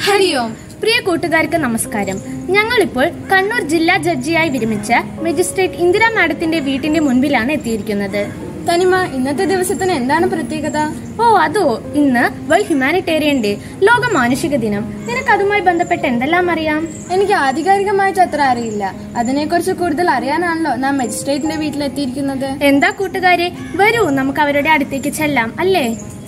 ഹരി ഓം പ്രിയ കൂട്ടുകാർക്ക് നമസ്കാരം ഞങ്ങളിപ്പോൾ കണ്ണൂർ ജില്ലാ ജഡ്ജിയായി വിരമിച്ച മജിസ്ട്രേറ്റ് ഇന്ദിരാ മാഡത്തിന്റെ വീട്ടിന്റെ മുൻപിലാണ് എത്തിയിരിക്കുന്നത് തനിമ ഇന്നത്തെ ദിവസത്തിന് എന്താണ് പ്രത്യേകത ഓ അതോ ഇന്ന് വേൾഡ് ഹ്യൂമാനിറ്റേറിയൻ ഡേ ലോക മാനുഷിക ദിനം നിനക്ക് അതുമായി ബന്ധപ്പെട്ട് എന്തെല്ലാം അറിയാം എനിക്ക് ആധികാരികമായിട്ട് അത്ര അറിയില്ല അതിനെക്കുറിച്ച് കൂടുതൽ അറിയാനാണല്ലോ നാം മജിസ്ട്രേറ്റിന്റെ വീട്ടിലെത്തിയിരിക്കുന്നത് എന്താ കൂട്ടുകാരെ വരൂ നമുക്ക് അവരുടെ അടുത്തേക്ക് ചെല്ലാം അല്ലേ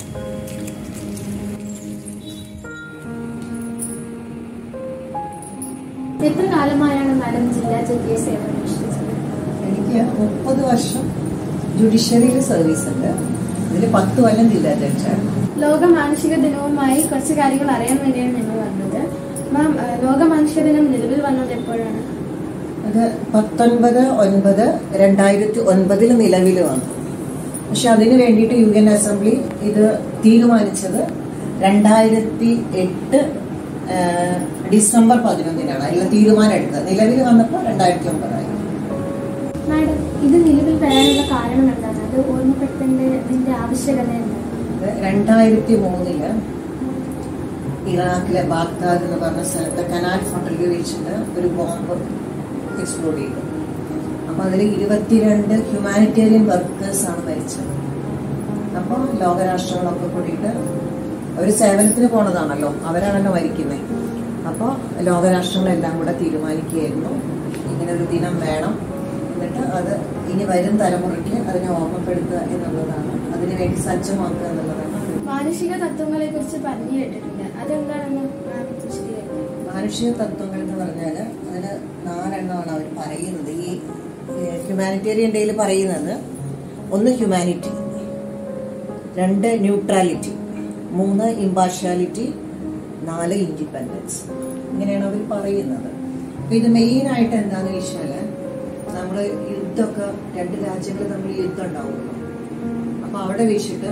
എത്ര കാലമായാണ് മാഡം ജില്ലാ ജഡ്ജിയെ സേവനം അനുഷ്ഠിച്ചത് എനിക്ക് മുപ്പത് വർഷം ജുഡീഷ്യറിയിൽ സർവീസ് ഉണ്ട് അതിൽ പത്ത് കൊല്ലം ജില്ലാ ജഡ്ജാണ് ലോക മാനുഷിക ദിനവുമായി കുറച്ച് കാര്യങ്ങൾ അറിയാൻ വേണ്ടിയാണ് ഞങ്ങൾ വന്നത് മാം ഏഹ്, ലോക മാനുഷിക ദിനം നിലവിൽ വന്നത് എപ്പോഴാണ് അത് പത്തൊൻപത് ഒൻപത് രണ്ടായിരത്തി ഒൻപതിൽ നിലവിൽ വന്നു പക്ഷെ അതിന് വേണ്ടിയിട്ട് യു എൻ അസംബ്ലി ഇത് തീരുമാനിച്ചത് രണ്ടായിരത്തി എട്ട് ഡിസംബർ പതിനൊന്നിനാണ് അതിൽ തീരുമാനം എടുത്തത് നിലവിൽ വന്നപ്പോൾ രണ്ടായിരത്തി ഒമ്പതായി മാഡം ഇത് നിലവിൽ വരാനുള്ള കാരണം എന്താണ് അത് ഓർമ്മപ്പെടുത്തേണ്ടതിന്റെ ആവശ്യകത എന്താണ് ഇത് രണ്ടായിരത്തി മൂന്നില് ഇറാഖിലെ ബാഗ്ദാദ് എന്ന് പറഞ്ഞ സ്ഥലത്ത് കനാൽ ഫണ്ടിൽ വെച്ചിട്ട് ഒരു ബോംബ് എക്സ്പ്ലോഡ് ചെയ്തു അപ്പൊ അതിൽ ഇരുപത്തിരണ്ട് ഹ്യൂമാനിറ്റേറിയൻ വർക്കേഴ്സ് ആണ് മരിച്ചത് അപ്പോൾ ലോകരാഷ്ട്രങ്ങളൊക്കെ കൂടിയിട്ട് അവർ സേവനത്തിന് പോണതാണല്ലോ അവരാണല്ലോ മരിക്കുന്നത് അപ്പോൾ ലോകരാഷ്ട്രങ്ങളെല്ലാം കൂടെ തീരുമാനിക്കുകയായിരുന്നു ഇങ്ങനെ ഒരു ദിനം വേണം എന്നിട്ട് അത് ഇനി വരും തലമുറയ്ക്ക് അതിനെ ഓർമ്മപ്പെടുത്തുക എന്നുള്ളതാണ് അതിനുവേണ്ടി സജ്ജമാക്കുക എന്നുള്ളതാണ് മാനുഷിക തത്വങ്ങളെ കുറിച്ച് പറഞ്ഞു കേട്ടിട്ടുണ്ട് അതെന്താണെന്ന് മാം വിശദീകരിക്കാം മാനുഷിക തത്വങ്ങൾ എന്ന് പറഞ്ഞാൽ അതിന് നാലെണ്ണമാണ് അവർ പറയുന്നത് ഈ ഹ്യൂമാനിറ്റേറിയൻ ഡേയിൽ പറയുന്നത് ഒന്ന് ഹ്യൂമാനിറ്റി രണ്ട് ന്യൂട്രാലിറ്റി മൂന്ന് ഇമ്പാർഷ്യാലിറ്റി നാല് ഇൻഡിപെൻഡൻസ് ഇങ്ങനെയാണ് അവർ പറയുന്നത് അപ്പൊ ഇത് മെയിൻ ആയിട്ട് എന്താന്ന് വെച്ചാല് നമ്മള് യുദ്ധമൊക്കെ രണ്ട് രാജ്യങ്ങൾ തമ്മിൽ യുദ്ധം ഉണ്ടാവുമല്ലോ അപ്പൊ അവിടെ വെച്ചിട്ട്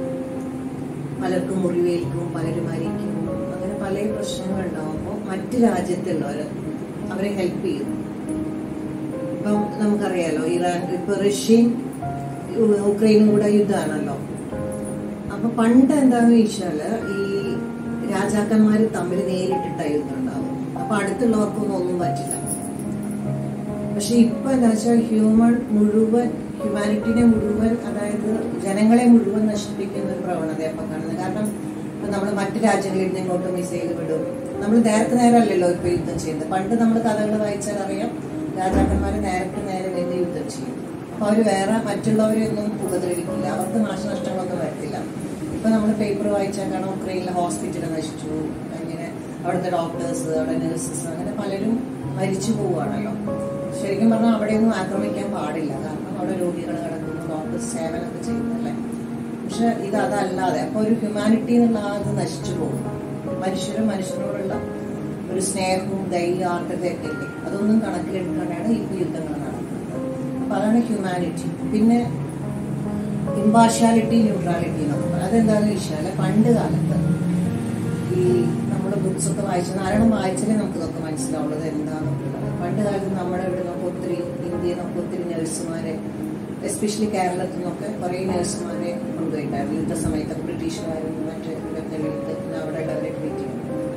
പലർക്കും മുറിവേൽക്കും പലരും മരിക്കും അങ്ങനെ പല പ്രശ്നങ്ങൾ ഉണ്ടാവുമ്പോൾ മറ്റു രാജ്യത്തുള്ളവര് അവരെ ഹെൽപ്പ് ചെയ്യും ഇപ്പം നമുക്കറിയാലോ ഇറാൻ ഇപ്പൊ റഷ്യയും യു- ഉക്രൈനും കൂടെ യുദ്ധമാണല്ലോ അപ്പൊ പണ്ട് എന്താന്ന് ചോദിച്ചാല് ഈ രാജാക്കന്മാര് തമ്മിൽ നേരിട്ടിട്ട യുദ്ധം ഉണ്ടാവും അപ്പൊ അടുത്തുള്ളവർക്കൊന്നും ഒന്നും പറ്റില്ല പക്ഷെ ഇപ്പൊ എന്താ വെച്ചാൽ ഹ്യൂമൻ മുഴുവൻ ഹ്യൂമാനിറ്റിനെ മുഴുവൻ അതായത് ജനങ്ങളെ മുഴുവൻ നശിപ്പിക്കുന്ന ഒരു പ്രവണത ഇപ്പൊ കാണുന്നത് കാരണം ഇപ്പൊ നമ്മൾ മറ്റു രാജ്യങ്ങളിൽ നിന്ന് ഇങ്ങോട്ട് മിസൈൽ വിടും നമ്മൾ നേരത്തെ നേരമല്ലല്ലോ ഇപ്പൊ യുദ്ധം ചെയ്യുന്നത് പണ്ട് നമ്മൾ കഥകൾ വായിച്ചാൽ അറിയാം രാജാക്കന്മാര് നേരത്തെ നേരെ നിന്ന് യുദ്ധം ചെയ്യും അപ്പൊ അവര് വേറെ മറ്റുള്ളവരെ ഒന്നും ഉപദ്രവിക്കില്ല അവർക്ക് നാശനഷ്ടങ്ങളൊന്നും വരത്തില്ല ഇപ്പൊ നമ്മൾ പേപ്പർ വായിച്ചാൽ കാണാം ഉക്രൈനിലെ ഹോസ്പിറ്റൽ നശിച്ചു അങ്ങനെ അവിടുത്തെ ഡോക്ടേഴ്സ് അവിടെ നഴ്സസ് അങ്ങനെ പലരും മരിച്ചു പോവുകയാണല്ലോ ശരിക്കും പറഞ്ഞാൽ അവിടെയൊന്നും ആക്രമിക്കാൻ പാടില്ല കാരണം അവിടെ രോഗികൾ കിടക്കുന്നു ഡോക്ടേഴ്സ് സേവനമൊക്കെ ചെയ്യുന്നല്ലേ പക്ഷെ ഇത് അതല്ലാതെ അപ്പൊ ഒരു ഹ്യൂമാനിറ്റി എന്നുള്ള ആ ഇത് നശിച്ചു പോകും മനുഷ്യരും മനുഷ്യരോടുള്ള ഒരു സ്നേഹവും ദൈവ ആർദ്രതയൊക്കെ ഇല്ലേ അതൊന്നും കണക്കിലെടുക്കാനാണ് ഇപ്പൊ യുദ്ധങ്ങൾ നടക്കുന്നത് അപ്പൊ അതാണ് ഹ്യൂമാനിറ്റി പിന്നെ ഇമ്പാർഷ്യാലിറ്റി ന്യൂട്രാലിറ്റി എന്ന് പറയുന്നത് അതെന്താണെന്ന് വെച്ചാൽ പണ്ട് കാലത്ത് ഈ നമ്മുടെ ബുക്സ് ഒക്കെ വായിച്ചു ആരാണ് വായിച്ചാലേ നമുക്ക് ഇതൊക്കെ മനസ്സിലാവുള്ളത് എന്താണെന്നുള്ളത് പണ്ട് കാലത്ത് നമ്മുടെ ഇവിടെ നിന്നൊക്കെ ഒത്തിരി ഇന്ത്യയിൽ നിന്നൊക്കെ ഒത്തിരി നഴ്സുമാരെ എസ്പെഷ്യലി കേരളത്തിൽ നിന്നൊക്കെ കുറേ നഴ്സുമാരെ കൊണ്ടുപോയിട്ടുണ്ടായിരുന്നു യുദ്ധ സമയത്തൊക്കെ ബ്രിട്ടീഷുകാരും മറ്റ് ഇതൊക്കെ യുദ്ധത്തിന് അവിടെ ഉള്ളവരെ ട്രീറ്റ് ചെയ്യുന്നു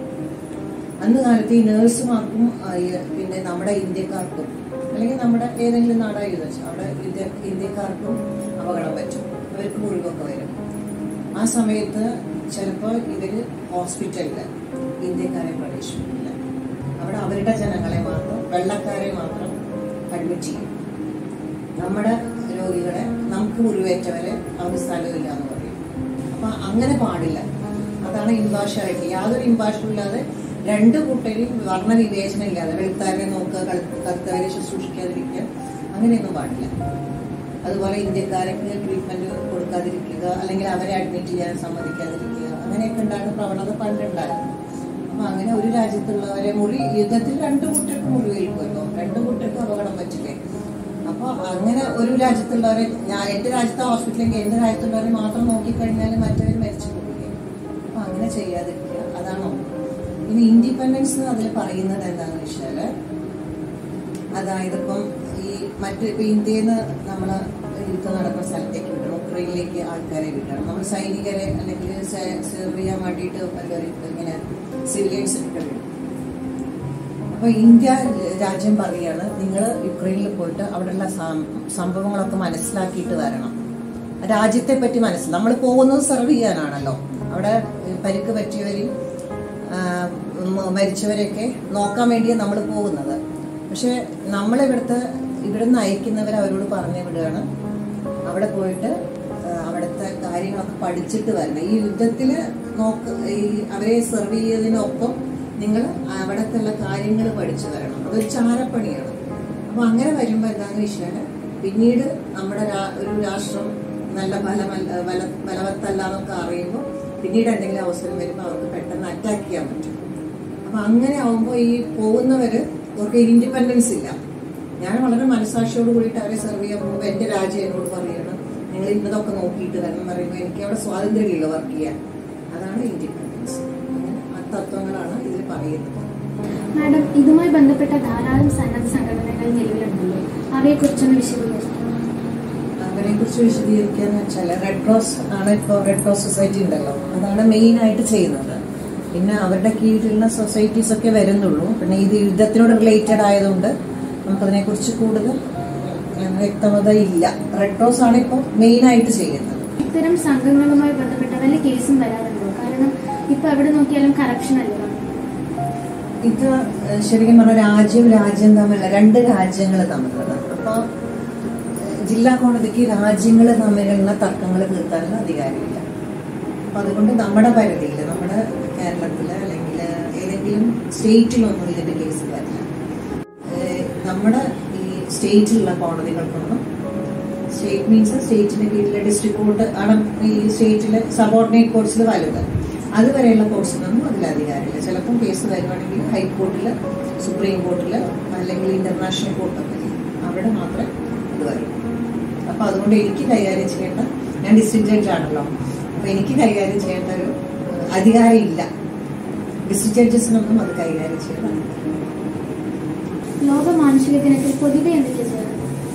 അന്ന് കാലത്ത് ഈ നഴ്സുമാർക്കും ആ, ഈ പിന്നെ നമ്മുടെ ഇന്ത്യക്കാർക്കും അല്ലെങ്കിൽ നമ്മുടെ ഏതെങ്കിലും നാടായി വെച്ചാൽ അവിടെ ഇന്ത്യ ഇന്ത്യക്കാർക്കും അപകടം പറ്റും അവർക്ക് മുറിവൊക്കെ വരും ആ സമയത്ത് ചിലപ്പോൾ ഇവര് ഹോസ്പിറ്റലിൽ ഇന്ത്യക്കാരെ പ്രവേശിപ്പിക്കില്ല അവിടെ അവരുടെ ജനങ്ങളെ മാത്രം വെള്ളക്കാരെ മാത്രം അഡ്മിറ്റ് ചെയ്യും നമ്മുടെ രോഗികളെ നമുക്ക് മുറിവേറ്റവരെ അവർക്ക് സ്ഥലമില്ല എന്ന് പറയും അപ്പൊ അങ്ങനെ പാടില്ല അതാണ് ഇമ്പാർഷ്യാലിറ്റി യാതൊരു ഇമ്പാർഷ്യലും ഇല്ലാതെ രണ്ട് കൂട്ടരും വർണ്ണവിവേചനം ഇല്ലാതെ വെളുത്താരെ നോക്കുക കളു- കറുത്തവരെ ശുശ്രൂഷിക്കാതിരിക്കുക അങ്ങനെയൊന്നും പാടില്ല അതുപോലെ ഇന്ത്യക്കാർക്ക് ട്രീറ്റ്മെന്റ് കൊടുക്കാതിരിക്കുക അല്ലെങ്കിൽ അവരെ അഡ്മിറ്റ് ചെയ്യാൻ സമ്മതിക്കാതിരിക്കുക അങ്ങനെയൊക്കെ ഉണ്ടാകുന്ന പ്രവണത പണ്ടുണ്ടായിരുന്നു അപ്പൊ അങ്ങനെ ഒരു രാജ്യത്തുള്ളവരെ മുറി യുദ്ധത്തിൽ രണ്ടു കൂട്ടർക്ക് മുറിവേൽക്കുമല്ലോ രണ്ടു കൂട്ടർക്ക് അപകടം പറ്റില്ലേ അപ്പൊ അങ്ങനെ ഒരു രാജ്യത്തുള്ളവരെ ഞാൻ എന്റെ രാജ്യത്തെ ഹോസ്പിറ്റലിലേക്ക് എന്റെ രാജ്യത്തുള്ളവരെ മാത്രം നോക്കിക്കഴിഞ്ഞാൽ മറ്റവർ മരിച്ചു പോകില്ലേ അപ്പൊ അങ്ങനെ ചെയ്യാതിരിക്കുക അതാണോ ഇനി ഇൻഡിപെൻഡൻസ് അതിൽ പറയുന്നത് എന്താണെന്ന് വെച്ചാല് അതായത് ഇപ്പം ഈ മറ്റ് ഇപ്പൊ ഇന്ത്യയിൽ നിന്ന് നമ്മള് യുദ്ധം നടക്കുന്ന സ്ഥലത്തേക്ക് വിടണം യുക്രൈനിലേക്ക് ആൾക്കാരെ വിടണം നമ്മൾ സൈനികരെ അല്ലെങ്കിൽ സെർവ് ചെയ്യാൻ വേണ്ടിയിട്ട് വല്ലവരും ഇങ്ങനെ സിവിലിയൻസ് ഒക്കെ വിടും അപ്പൊ ഇന്ത്യ രാജ്യം പറയാണ് നിങ്ങൾ യുക്രൈനിൽ പോയിട്ട് അവിടെയുള്ള സം- സംഭവങ്ങളൊക്കെ മനസ്സിലാക്കിയിട്ട് വരണം രാജ്യത്തെ പറ്റി മനസ്സിൽ നമ്മൾ പോകുന്നത് സെർവ് ചെയ്യാനാണല്ലോ അവിടെ പരിക്ക് പറ്റിയവരെയും ആ, മ- മരിച്ചവരെയൊക്കെ നോക്കാൻ വേണ്ടിയാണ് നമ്മൾ പോകുന്നത് പക്ഷെ നമ്മളിവിടുത്തെ ഇവിടുന്ന് അയക്കുന്നവർ അവരോട് പറഞ്ഞു വിടുകയാണ് അവിടെ പോയിട്ട് ആ, അവിടുത്തെ കാര്യങ്ങളൊക്കെ പഠിച്ചിട്ട് വരണം ഈ യുദ്ധത്തിൽ നോക്ക് ഈ അവരെ സെർവ് ചെയ്യുന്നതിനൊപ്പം നിങ്ങൾ അവിടത്തുള്ള കാര്യങ്ങൾ പഠിച്ചു വരണം അതൊരു ചാരപ്പണിയാണ് അപ്പൊ അങ്ങനെ വരുമ്പോൾ എന്താണെന്ന് വെച്ചാൽ പിന്നീട് നമ്മുടെ രാ- ഒരു രാഷ്ട്രം നല്ല ബലമല്ല ബല ബലവത്തല്ല എന്നൊക്കെ അറിയുമ്പോൾ പിന്നീട് എന്തെങ്കിലും അവസരം വരുമ്പോൾ അവർക്ക് പെട്ടെന്ന് അറ്റാക്ക് ചെയ്യാൻ പറ്റും അപ്പൊ അങ്ങനെ ആവുമ്പോൾ ഈ പോകുന്നവര് അവർക്ക് ഇൻഡിപെൻഡൻസ് ഇല്ല ഞാൻ വളരെ മനസാക്ഷിയോട് കൂടിയിട്ട് അവരെ സെർവ് ചെയ്യാൻ പോകുമ്പോൾ എന്റെ രാജ്യം എന്നോട് പറയണം നിങ്ങൾ ഇന്നതൊക്കെ നോക്കിയിട്ട് വരണം പറയുമ്പോൾ എനിക്ക് അവിടെ സ്വാതന്ത്ര്യമില്ല വർക്ക് ചെയ്യാൻ അതാണ് ഇൻഡിപെൻഡൻസ് അങ്ങനെ ആ തത്വങ്ങളാണ് ഇതിൽ പറയുന്നത് മാഡം ഇതുമായി ബന്ധപ്പെട്ട ധാരാളം സന്നദ്ധ സംഘടനകൾ നിലവിലുണ്ടല്ലോ അവയെക്കുറിച്ചൊന്ന് വിശദീകരിക്കും അവരെ കുറിച്ച് വിശദീകരിക്കാന്ന് വെച്ചാൽ റെഡ് ക്രോസ് ആണ് ഇപ്പോൾ റെഡ് ക്രോസ് സൊസൈറ്റി ഉണ്ടല്ലോ അതാണ് മെയിൻ ആയിട്ട് ചെയ്യുന്നത് പിന്നെ അവരുടെ കീഴിലുള്ള സൊസൈറ്റീസ് ഒക്കെ വരുന്നുള്ളൂ പിന്നെ ഇത് യുദ്ധത്തിനോട് റിലേറ്റഡ് ആയതുകൊണ്ട് നമുക്കതിനെ കുറിച്ച് കൂടുതൽ ഏഹ്, വ്യക്തത ഇല്ല റെഡ് ക്രോസ് ആണ് ഇപ്പോൾ മെയിൻ ആയിട്ട് ചെയ്യുന്നത് ഇത്തരം സംഘങ്ങളുമായി ബന്ധപ്പെട്ട വല്ല കേസും വരാറുണ്ടോ കാരണം ഇപ്പൊ എവിടെ നോക്കിയാലും കറപ്ഷൻ അല്ലേ ഇത് ഏഹ്, ശരിക്കും പറഞ്ഞാൽ രാജ്യം രാജ്യം തമ്മിലുള്ള രണ്ട് രാജ്യങ്ങൾ തമ്മിലുള്ളത് അപ്പോൾ ജില്ലാ കോടതിക്ക് രാജ്യങ്ങൾ തമ്മിലുള്ള തർക്കങ്ങൾ തീർക്കാനുള്ള അധികാരമില്ല അപ്പൊ അതുകൊണ്ട് നമ്മുടെ പരിധിയിൽ നമ്മുടെ കേരളത്തില് അല്ലെങ്കിൽ ഏതെങ്കിലും സ്റ്റേറ്റിലൊന്നും ഇതിന്റെ കേസ് വരില്ല ഏഹ് നമ്മുടെ ഈ സ്റ്റേറ്റിലുള്ള കോടതികൾക്കൊന്നും സ്റ്റേറ്റ് മീൻസ് സ്റ്റേറ്റിന്റെ കീഴിലെ ഡിസ്ട്രിക്ട് കോർട്ട് ആണ് ഈ സ്റ്റേറ്റിലെ സബോർഡിനേറ്റ് കോർട്സിൽ വലുത് അതുവരെയുള്ള കോർട്സിനൊന്നും അതിൽ അധികാരമില്ല ചിലപ്പം കേസ് വരുവാണെങ്കിൽ ഹൈക്കോർട്ടിൽ സുപ്രീം കോർട്ടിൽ അല്ലെങ്കിൽ ഇന്റർനാഷണൽ കോർട്ടൊക്കെ അവിടെ മാത്രമേ ഇത് വരും അപ്പൊ അതുകൊണ്ട് എനിക്ക് കൈകാര്യം ചെയ്യേണ്ട ഞാൻ ഡിസ്ട്രിക്ട് ജഡ്ജ് ആണല്ലോ അപ്പൊ എനിക്ക് കൈകാര്യം ചെയ്യേണ്ട ഒരു ഏഹ്, അധികാരം ഇല്ല ഡിസ്ട്രിക്ട് ജഡ്ജസിനൊന്നും അത് കൈകാര്യം ചെയ്യേണ്ട അധികാരം ലോക മാനുഷിക ദിനത്തിൽ പൊതുവെ എന്തൊക്കെ ചെയ്യാറ്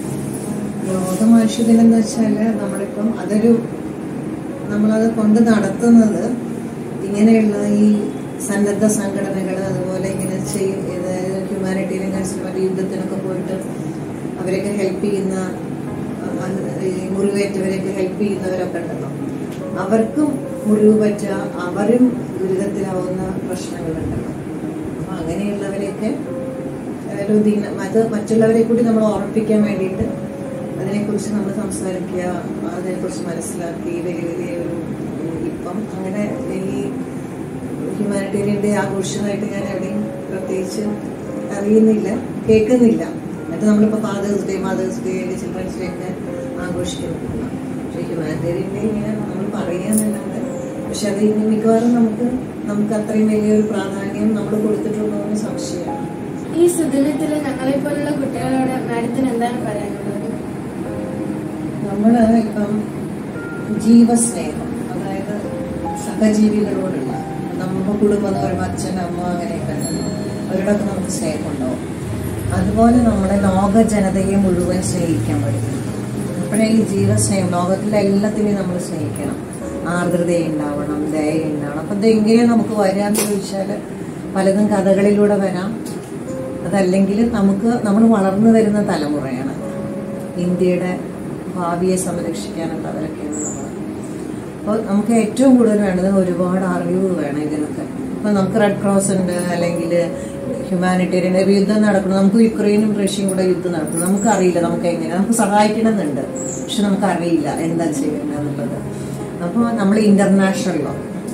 ലോകമാനുഷികൻ എന്ന് വെച്ചാല് നമ്മളിപ്പം അതൊരു നമ്മളത് കൊണ്ട് നടത്തുന്നത് ഇങ്ങനെയുള്ള ഈ സന്നദ്ധ സംഘടനകൾ അതുപോലെ ഇങ്ങനെ ചെയ്യും ഹ്യൂമാനിറ്റേറിയൻ കൺസ്യൂമർ യുദ്ധത്തിനൊക്കെ പോയിട്ട് അവരെയൊക്കെ ഹെൽപ്പ് ചെയ്യുന്ന അഹ് ഈ മുറിവേറ്റവരെയൊക്കെ ഹെൽപ്പ് ചെയ്യുന്നവരൊക്കെ ഉണ്ടല്ലോ അവർക്കും മുറിവ് പറ്റുക അവരും ദുരിതത്തിലാവുന്ന പ്രശ്നങ്ങളുണ്ടല്ലോ അപ്പൊ അങ്ങനെയുള്ളവരെയൊക്കെ ഒരു ദിനം അത് മറ്റുള്ളവരെ കൂടി നമ്മൾ ഓർമ്മിപ്പിക്കാൻ വേണ്ടിയിട്ട് അതിനെക്കുറിച്ച് നമ്മൾ സംസാരിക്കുക അതിനെക്കുറിച്ച് മനസ്സിലാക്കി വലിയ വലിയ ഒരു ഉം, ഇപ്പം അങ്ങനെ ഈ ഹ്യൂമാനിറ്റേറിയൻ ഡേ ആഘോഷമായിട്ട് ഞാൻ എവിടെയും പ്രത്യേകിച്ച് അറിയുന്നില്ല കേൾക്കുന്നില്ല എന്നിട്ട് നമ്മളിപ്പോൾ father's day mother's day children's day ഒക്കെ ആഘോഷിക്കുന്നില്ല പക്ഷേ ഹ്യൂമാനിറ്റേറിയൻ ഡേ ഇങ്ങനെ നമ്മൾ പറയാന്നല്ലാണ്ട് പക്ഷെ അത് ഇനി മിക്കവാറും നമുക്ക് നമുക്ക് അത്രയും വലിയൊരു പ്രാധാന്യം നമ്മൾ കൊടുത്തിട്ടുണ്ടോ എന്ന് സംശയമാണ് ഈ സുദിനത്തിൽ ഞങ്ങളെ പോലുള്ള കുട്ടികളോട് മാഡത്തിന് എന്താണ് പറയാനുള്ളത് നമ്മൾ ഇപ്പം ജീവസ്നേഹം അതായത് സഹജീവികളോടുള്ള നമ്മുടെ കുടുംബം എന്ന് പറയുമ്പോൾ അച്ഛൻ അമ്മ അങ്ങനെയൊക്കെ ഉണ്ടല്ലോ അവരോടൊക്കെ നമുക്ക് സ്നേഹം ഉണ്ടാവും അതുപോലെ നമ്മളെ ലോക ജനതയെ മുഴുവൻ സ്നേഹിക്കാൻ പഠിക്കണം അപ്പോഴേ ഈ ജീവസ്നേഹം ലോകത്തിലെ എല്ലാത്തിനെയും നമ്മൾ സ്നേഹിക്കണം ആർദ്രത ഉണ്ടാവണം ദയ ഉണ്ടാവണം അപ്പം ഇതെങ്ങനെ നമുക്ക് വരാമെന്ന് ചോദിച്ചാൽ പലതും കഥകളിലൂടെ വരാം അതല്ലെങ്കിൽ നമുക്ക് നമ്മൾ വളർന്നു വരുന്ന തലമുറയാണ് ഇന്ത്യയുടെ ഭാവിയെ സംരക്ഷിക്കാനുള്ളവരൊക്കെയാണ് നമ്മൾ അപ്പോൾ നമുക്ക് ഏറ്റവും കൂടുതൽ വേണ്ടത് ഒരുപാട് അറിവ് വേണം ഇതിനൊക്കെ ഇപ്പം നമുക്ക് റെഡ് ക്രോസ് ഉണ്ട് അല്ലെങ്കിൽ ഹ്യൂമാനിറ്റേറിയൻ ഒരു യുദ്ധം നടക്കണം നമുക്ക് യുക്രൈനും റഷ്യയും കൂടെ യുദ്ധം നടക്കണം നമുക്കറിയില്ല നമുക്ക് എങ്ങനെ നമുക്ക് സഹായിക്കണമെന്നുണ്ട് പക്ഷെ നമുക്കറിയില്ല എന്താ ചെയ്യേണ്ടതെന്നുള്ളത് അപ്പോൾ നമ്മൾ ഇന്റർനാഷണലോ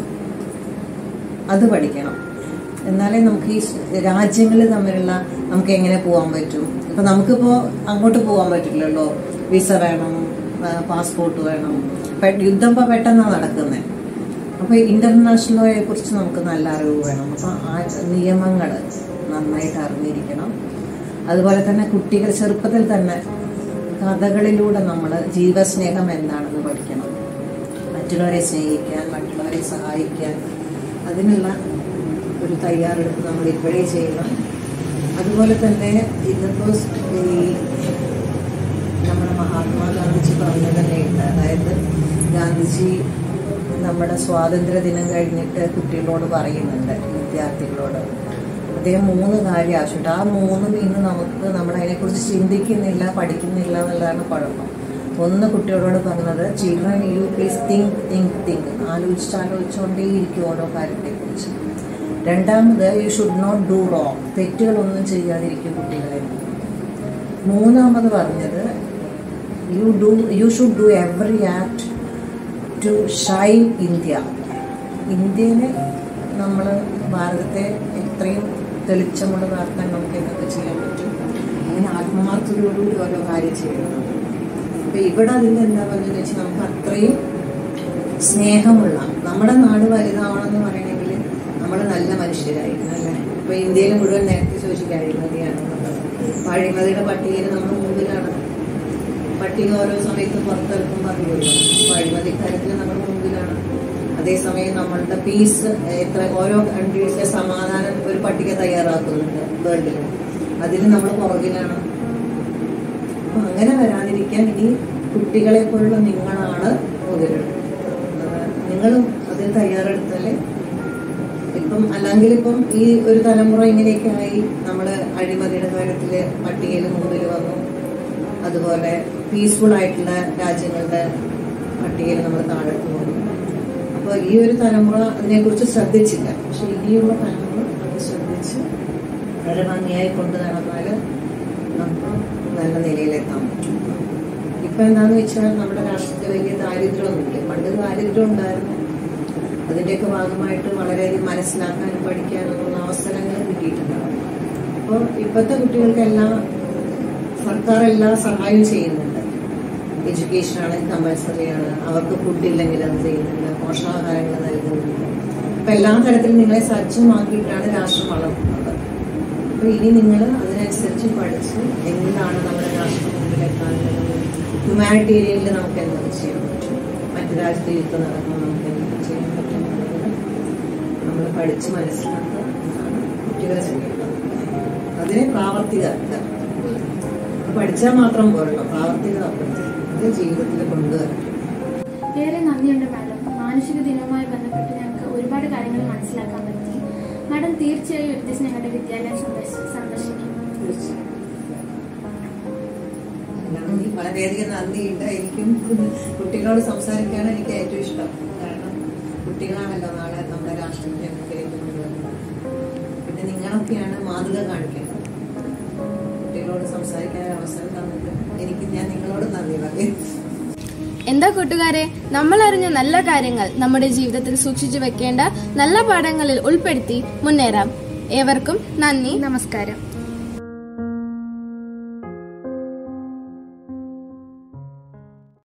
അത് പഠിക്കണം എന്നാലേ നമുക്ക് ഈ രാജ്യങ്ങൾ തമ്മിലുള്ള നമുക്ക് എങ്ങനെ പോകാൻ പറ്റും ഇപ്പൊ നമുക്കിപ്പോ അങ്ങോട്ട് പോകാൻ പറ്റില്ലല്ലോ വിസ വേണം പാസ്പോർട്ട് വേണം പെ- യുദ്ധം ഇപ്പൊ പെട്ടെന്നാണ് നടക്കുന്നത് അപ്പൊ ഇന്റർനാഷണലെ കുറിച്ച് നമുക്ക് നല്ല അറിവ് വേണം അപ്പൊ ആ നിയമങ്ങൾ നന്നായിട്ട് അറിഞ്ഞിരിക്കണം അതുപോലെ തന്നെ കുട്ടികൾ ചെറുപ്പത്തിൽ തന്നെ കഥകളിലൂടെ നമ്മൾ ജീവസ്നേഹം എന്താണെന്ന് പഠിക്കണം മറ്റുള്ളവരെ സ്നേഹിക്കാൻ മറ്റുള്ളവരെ സഹായിക്കാൻ അതിനുള്ള ഒരു തയ്യാറെടുപ്പ് നമ്മൾ ഇപ്പോഴേ ചെയ്യണം അതുപോലെ തന്നെ ഇതിപ്പോൾ ഈ നമ്മുടെ മഹാത്മാഗാന്ധിജി പറഞ്ഞു തന്നെയുണ്ട് അതായത് ഗാന്ധിജി നമ്മുടെ സ്വാതന്ത്ര്യ ദിനം കഴിഞ്ഞിട്ട് കുട്ടികളോട് പറയുന്നുണ്ട് വിദ്യാർത്ഥികളോട് അദ്ദേഹം മൂന്ന് കാര്യം ആവശ്യമുണ്ട് ആ മൂന്നും ഇന്ന് നമുക്ക് നമ്മൾ അതിനെക്കുറിച്ച് ചിന്തിക്കുന്നില്ല പഠിക്കുന്നില്ല എന്നുള്ളതാണ് കുഴപ്പം ഒന്ന് കുട്ടികളോട് പറഞ്ഞത് children you please think think think ആലോചിച്ച് ആലോചിച്ചുകൊണ്ടേ ഇരിക്കും ഓരോ കാര്യത്തെക്കുറിച്ച് രണ്ടാമത് you should not do wrong തെറ്റുകളൊന്നും ചെയ്യാതിരിക്കും കുട്ടികളെ മൂന്നാമത് പറഞ്ഞത് you do you should do every act to shine India ഇന്ത്യനെ നമ്മൾ ഭാരതത്തെ എത്രയും തെളിച്ചമുള്ളതാക്കാൻ നമുക്ക് എന്തൊക്കെ ചെയ്യാൻ പറ്റും അങ്ങനെ ആത്മാർത്ഥതയോടുകൂടി ഓരോ കാര്യം ചെയ്യണം അപ്പൊ ഇവിടെ അതിന് എന്താ പറഞ്ഞെന്ന് വെച്ചാൽ നമുക്ക് അത്രയും സ്നേഹമുള്ള നമ്മുടെ നാട് വലുതാവണമെന്ന് പറയണമെങ്കിൽ നമ്മൾ നല്ല മനുഷ്യരായിരിക്കണം അല്ലേ ഇപ്പൊ ഇന്ത്യയിൽ മുഴുവൻ നേരത്തെ ചോദിച്ചിട്ട് അഴിമതിയാണ് എന്നുള്ളത് അപ്പൊ അഴിമതിയുടെ പട്ടികയിൽ നമ്മൾ മുമ്പിലാണ് പട്ടിക ഓരോ സമയത്തും പുറത്തിറക്കുമ്പോൾ അറിയുമല്ലോ അപ്പൊ അഴിമതിക്കാര്യത്തിൽ നമ്മൾ മുമ്പിലാണ് അതേസമയം നമ്മളുടെ പീസ് എത്ര ഓരോ കൺട്രീസിലെ സമാധാനം ഒരു പട്ടിക തയ്യാറാക്കുന്നുണ്ട് വേൾഡിൽ അതിൽ നമ്മൾ പുറകിലാണ് അപ്പൊ അങ്ങനെ വരാതിരിക്കാൻ ഇനി കുട്ടികളെ പോലുള്ള നിങ്ങളാണ് മുതിരുന്നത് നിങ്ങളും അതിന് തയ്യാറെടുത്താല് ഇപ്പം അല്ലെങ്കിൽ ഇപ്പം ഈ ഒരു തലമുറ ഇങ്ങനെയൊക്കെ ആയി നമ്മള് അഴിമതിയുടെ കാര്യത്തില് പട്ടികയിൽ മുമ്പിൽ വന്നു അതുപോലെ പീസ്ഫുൾ ആയിട്ടുള്ള രാജ്യങ്ങളുടെ പട്ടികയിൽ നമ്മൾ താഴെ പോകുന്നു അപ്പോൾ ഈ ഒരു തലമുറ അതിനെക്കുറിച്ച് ശ്രദ്ധിച്ചില്ല പക്ഷെ ഇനിയുള്ള തലമുറ അത് ശ്രദ്ധിച്ച് വളരെ ഭംഗിയായി കൊണ്ടു നടന്നാൽ നമുക്ക് നല്ല നിലയിലെത്താൻ പറ്റും ഇപ്പൊ എന്താന്ന് വെച്ചാൽ നമ്മുടെ രാഷ്ട്രത്തിൽ വലിയ ദാരിദ്ര്യമൊന്നുമില്ല പണ്ട് ദാരിദ്ര്യം ഉണ്ടായിരുന്നു അതിന്റെയൊക്കെ ഭാഗമായിട്ട് വളരെയധികം മനസ്സിലാക്കാനും പഠിക്കാനും ഉള്ള അവസരങ്ങൾ കിട്ടിയിട്ടുണ്ടാവും അപ്പോൾ ഇപ്പോഴത്തെ കുട്ടികൾക്കെല്ലാം സർക്കാർ എല്ലാ സഹായവും ചെയ്യുന്നുണ്ട് എഡ്യൂക്കേഷൻ ആണ് കമ്പൽസറി ആണ് അവർക്ക് ഫുഡ് ഇല്ലെങ്കിൽ അത് ചെയ്യുന്നുണ്ട് പോഷകാഹാരങ്ങൾ നൽകുന്നുണ്ട് അപ്പൊ എല്ലാ തരത്തിലും നിങ്ങളെ സജ്ജമാക്കിയിട്ടാണ് രാഷ്ട്രം വളർത്തുന്നത് അപ്പൊ ഇനി നിങ്ങൾ അതിനനുസരിച്ച് പഠിച്ച് എന്താണ് നമ്മുടെ രാഷ്ട്രം മുമ്പിലെത്താനുള്ളത് ഹ്യൂമാനിറ്റേറിയനിൽ നമുക്ക് എന്തൊക്കെ ചെയ്യാൻ പറ്റും മറ്റു രാജ്യത്ത് യുദ്ധം നടക്കുമ്പോൾ നമുക്ക് എന്തൊക്കെ ചെയ്യാൻ പറ്റും എന്നുള്ളത് നമ്മൾ പഠിച്ച് മനസ്സിലാക്കുക എന്നാണ് കുട്ടികളെ ചെയ്യേണ്ടത് അതിനെ പ്രാവർത്തികമാക്കുക പഠിച്ചാൽ മാത്രം പോരല്ലോ പ്രാവർത്തികമാക്കുന്നത് അത് ജീവിതത്തിൽ കൊണ്ടുവരണം ഏറെ നന്ദിയുണ്ട് മാഡം മാനസിക ദിനവുമായി ബന്ധപ്പെട്ട് ഞങ്ങൾക്ക് ഒരുപാട് കാര്യങ്ങൾ മനസ്സിലാക്കാൻ പറ്റി മാഡം തീർച്ചയായും ഒരു ദിവസം ഞങ്ങളുടെ വിദ്യാലയം സന്ദർശി- സന്ദർശിക്കും തീർച്ചയായും നന്ദി വളരെയധികം നന്ദിയുണ്ട് എനിക്കും കുട്ടികളോട് സംസാരിക്കാനാണ് എനിക്ക് ഏറ്റവും ഇഷ്ടം കാരണം കുട്ടികളാണല്ലോ നാളെ നമ്മുടെ രാഷ്ട്രത്തെ മുമ്പിലേക്ക് കൊണ്ടുവരുന്നത് പിന്നെ നിങ്ങളൊക്കെയാണ് മാതൃക കാണിക്കേണ്ടത് കുട്ടികളോട് സംസാരിക്കാൻ ഒരു അവസരം തന്നിട്ട് എനിക്ക് ഞാൻ നിങ്ങളോട് നന്ദി പറയും എന്താ കൂട്ടുകാരെ നമ്മൾ അറിഞ്ഞ നല്ല കാര്യങ്ങൾ നമ്മുടെ ജീവിതത്തിൽ സൂക്ഷിച്ചു വെക്കേണ്ട നല്ല പാഠങ്ങളിൽ ഉൾപ്പെടുത്തി മുന്നേറാം ഏവർക്കും നന്ദി നമസ്കാരം